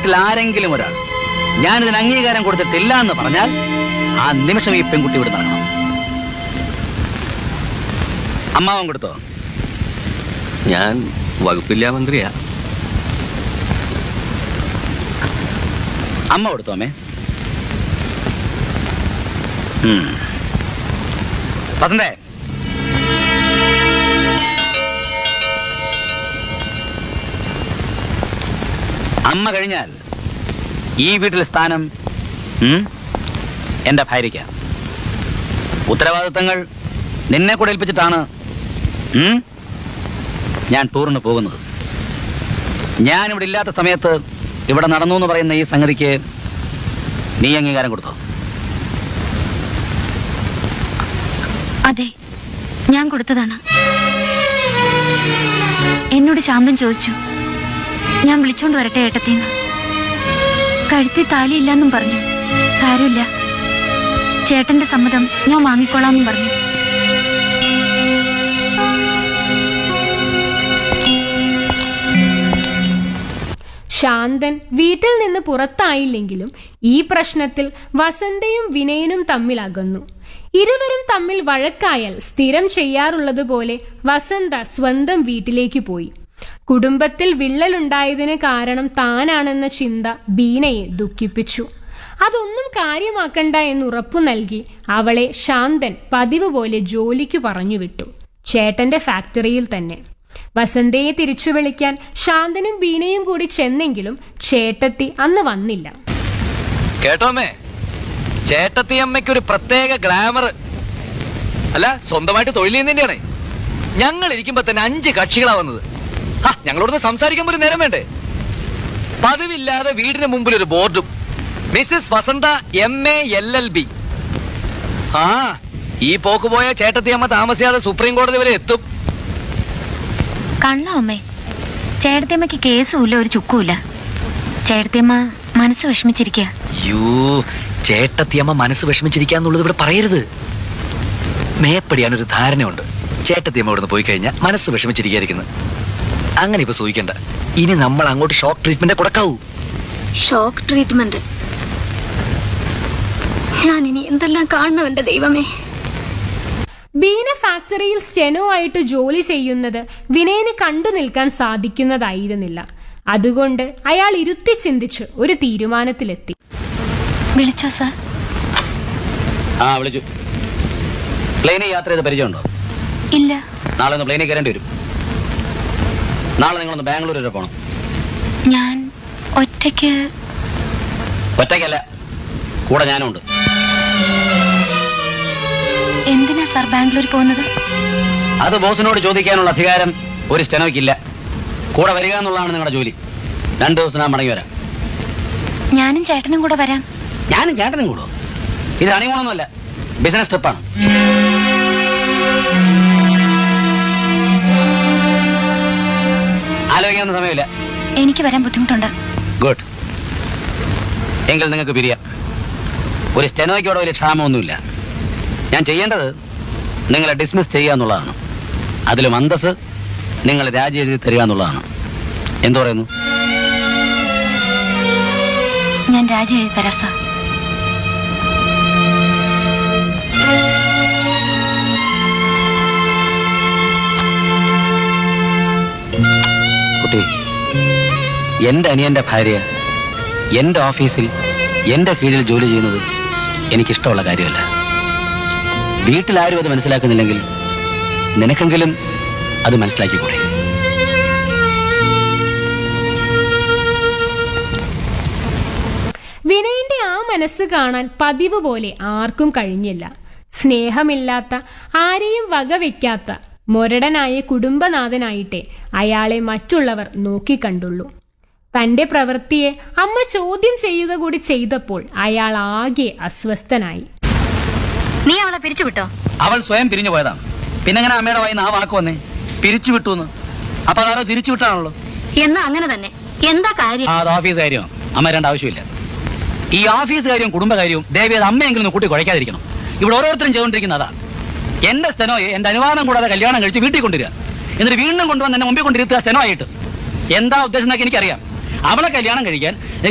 വീട്ടിൽ ആരെങ്കിലും ഒരാൾ ഞാനിതിന് അംഗീകാരം കൊടുത്തിട്ടില്ല എന്ന് പറഞ്ഞാൽ ആ നിമിഷം ഈ പെൺകുട്ടി ഇവിടെ നടക്കണം അമ്മാവൻ കൊടുത്തോ ഞാൻ വകുപ്പില്ലാ മന്ത്രിയാ അമ്മ കൊടുത്തോ അമ്മേ ഉം. വസന്തേ അമ്മ കഴിഞ്ഞാൽ ഈ വീട്ടിൽ സ്ഥാനം ഉം, എന്റെ ഭാര്യയ്ക്ക് ഉത്തരവാദിത്തങ്ങൾ നിന്നെ കൂടെ ഏൽപ്പിച്ചിട്ടാണ് ഉം, ഞാൻ ടൂറിന് പോകുന്നത് ഞാൻ ഇവിടെ ഇല്ലാത്ത സമയത്ത് ഇവിടെ നടന്നു എന്ന് പറയുന്ന ഈ സംഗതിക്ക് നീ അംഗീകാരം കൊടുത്തോ അതെ ഞാൻ കൊടുത്തതാണ് എന്നോട് ശാന്തൻ ചോദിച്ചു ഞാൻ വിളിച്ചോണ്ട് വരട്ടെ ഏട്ടത്തിന്ന് കഴുത്തി താലിയില്ലെന്നും പറഞ്ഞു സാരമില്ല ചേട്ടന്റെ സമ്മതം ഞാൻ വാങ്ങിക്കൊള്ളാമെന്നും പറഞ്ഞു ശാന്തൻ വീട്ടിൽ നിന്ന് പുറത്തായില്ലെങ്കിലും ഈ പ്രശ്നത്തിൽ വസന്തയും വിനയനും തമ്മിൽ അകന്നു ഇരുവരും തമ്മിൽ വഴക്കായാൽ സ്ഥിരം ചെയ്യാറുള്ളതുപോലെ വസന്ത സ്വന്തം വീട്ടിലേക്ക് പോയി കുടുംബത്തിൽ വിള്ളലുണ്ടായതിന് കാരണം താനാണെന്ന ചിന്ത ബീനയെ ദുഃഖിപ്പിച്ചു അതൊന്നും കാര്യമാക്കണ്ട എന്ന് ഉറപ്പു നൽകി അവളെ ശാന്തൻ പതിവ് പോലെ ജോലിക്കു പറഞ്ഞുവിട്ടു ചേട്ടന്റെ ഫാക്ടറിയിൽ തന്നെ വസന്തയെ തിരിച്ചു വിളിക്കാൻ ശാന്തനും ബീനയും കൂടി ചെന്നെങ്കിലും ചേട്ടത്തി അന്ന് വന്നില്ല കേട്ടോമേ ചേട്ടത്തി അമ്മയ്ക്ക് ഒരു പ്രത്യേക ഗ്ലാമർ അല്ല സ്വന്തമായിട്ട് തൊഴിൽ ചെയ്യുന്നതിന്റെയാണ് ഞങ്ങൾ ഇരിക്കുമ്പോ തന്നെ അഞ്ച് കക്ഷികളാ വന്നത് ഹാ, ഞങ്ങളോടൊന്ന് സംസാരിക്കാൻ ഒരു നേരം വേണ്ടേ പതിവില്ലാതെ വീടിന് മുമ്പിൽ ഒരു ബോർഡും Mrs Vasantha M A L L B ആ ഈ പോക്ക് പോയ ചേട്ടത്തി അമ്മ താമസിയാതെ സുപ്രീം കോടതി വരെ എത്തും കള്ള അമ്മേ ചേട്ടത്തിയമ്മയ്ക്ക് കേസുമില്ല ഒരു ചുക്കുമില്ല ചേട്ടത്തിയമ്മ മനസ്സ് വിഷമിച്ചിരിക്കുക യോ ചേട്ടത്തിയമ്മ മനസ്സ് വിഷമിച്ചിരിക്കാന്നുള്ളത് ഇവിടെ പറയരുത് മേപ്പടിയാനൊരു ധാരണയുണ്ട് ചേട്ടത്തിയമ്മ ഇവിടുന്ന് പോയി കഴിഞ്ഞാൽ മനസ്സ് വിഷമിച്ചിരിക്കായിരിക്കുന്നത് അങ്ങനെ ഇപ്പൊ സൂഹിക്കണ്ട ഇനി നമ്മൾ അങ്ങോട്ട് ഷോക്ക് ട്രീറ്റ്മെന്റ് കൊടുക്കാവൂ ഷോക്ക് ട്രീറ്റ്മെന്റ് ഞാൻ ഇനി എന്തെല്ലാം കാണണം എന്റെ ദൈവമേ ബീന ഫാക്ടറിയിൽ സ്റ്റെനോ ആയിട്ട് ജോലി ചെയ്യുന്നത് വിനയന് കണ്ടു നിൽക്കാൻ സാധിക്കുന്നതായിരുന്നില്ല അതുകൊണ്ട് അയാൾ ഇരുത്തി ചിന്തിച്ച് ഒരു തീരുമാനത്തിലെത്തി വിളിച്ചോ സാർ ആ വിളിച്ചു പ്ലെയിനിൽ യാത്ര ചെയ്ത് പരിചയമുണ്ടോ ഇല്ല നാളെ ഒന്ന് പ്ലെയിനിൽ കയറേണ്ടി വരും നാളെ നിങ്ങളൊന്ന് ബാംഗ്ലൂർ വരെ പോകണം ഞാൻ ഒറ്റയ്ക്ക് ഒറ്റയ്ക്കല്ല കൂടെ ഞാനും ഉണ്ട് എന്തിനാ സാർ ബാംഗ്ലൂർ പോകുന്നത് അത് ബോസിനോട് ചോദിക്കാനുള്ള അധികാരം ഒരു സ്റ്റെനോയ്ക്കില്ല കൂടെ വരിക എന്നുള്ളതാണ് നിങ്ങളുടെ ജോലി രണ്ട് ദിവസം ഞാൻ മടങ്ങി വരാം ഞാനും ചേട്ടനും കൂടെ വരാം ഞാനും ചേട്ടനും കൂടോ ഇത് ഹണിമൂണൊന്നുമല്ല ബിസിനസ് ട്രിപ്പാണ് ആലോചിക്കാവുന്ന സമയമില്ല എനിക്ക് വരാൻ ബുദ്ധിമുട്ടുണ്ട് ഗുഡ് എങ്കിൽ നിങ്ങൾക്ക് പിരിയാം ഒരു സ്റ്റെനോയ്ക്ക് അവിടെ വലിയ ക്ഷാമമൊന്നുമില്ല ഞാൻ ചെയ്യേണ്ടത് നിങ്ങളെ ഡിസ്മിസ് ചെയ്യുക എന്നുള്ളതാണ് അതിലും അന്തസ് നിങ്ങൾ രാജി എഴുതി തരിക എന്നുള്ളതാണ് എന്തു പറയുന്നു ഞാൻ രാജി എഴുതി തരാം സാർ കുട്ടി എൻ്റെ അനിയൻ്റെ ഭാര്യ എൻ്റെ ഓഫീസിൽ എൻ്റെ കീഴിൽ ജോലി ചെയ്യുന്നത് എനിക്കിഷ്ടമുള്ള കാര്യമല്ല വീട്ടിലാരും അത് മനസ്സിലാക്കുന്നില്ലെങ്കിൽ നിനക്കെങ്കിലും അത് മനസ്സിലാക്കിക്കൂടെ വിനയന്റെ ആ മനസ്സ് കാണാൻ പതിവ് പോലെ ആർക്കും കഴിഞ്ഞില്ല സ്നേഹമില്ലാത്ത ആരെയും വകവെക്കാത്ത മൊരടനായ കുടുംബനാഥനായിട്ടേ അയാളെ മറ്റുള്ളവർ നോക്കിക്കണ്ടുള്ളൂ തന്റെ പ്രവൃത്തിയെ അമ്മ ചോദ്യം ചെയ്യുക കൂടി ചെയ്തപ്പോൾ അയാൾ ആകെ അസ്വസ്ഥനായി നീ അവളെ പിരിച്ചുവിട്ടോ അവൾ സ്വയം പിരിഞ്ഞു പോയതാണ് പിന്നെ എങ്ങനെ അമ്മയുടെ വായിന്ന് ആ വാക്ക് വന്നേ പിരിച്ചു വിട്ടു എന്ന് അപ്പൊ അതാരോ തിരിച്ചു വിട്ടാണല്ലോ എന്നാ അങ്ങനെ തന്നെ എന്താ കാര്യം ആ അത് ഓഫീസ് കാര്യമാണ് അമ്മ രണ്ട് ആവശ്യമില്ല ഈ ഓഫീസ് കാര്യവും കുടുംബ കാര്യവും ദേവി അത് അമ്മയെങ്കിലും ഒന്ന് കൂട്ടി കുഴയ്ക്കാതിരിക്കണം ഇവിടെ ഓരോരുത്തരും ചെയ്തുകൊണ്ടിരിക്കുന്ന അതാ എന്റെ സ്റ്റെനോയെ എന്റെ അനുവാദം കൂടാതെ കല്യാണം കഴിച്ച് വീട്ടിൽ കൊണ്ടുവരിക എന്നിട്ട് വീണ്ടും കൊണ്ടുവന്ന് എന്നെ മുമ്പിൽ കൊണ്ടിരുത്തുക സ്റ്റെനോ ആയിട്ട് എന്താ ഉദ്ദേശം എന്നൊക്കെ എനിക്കറിയാം അവളെ കല്യാണം കഴിക്കാൻ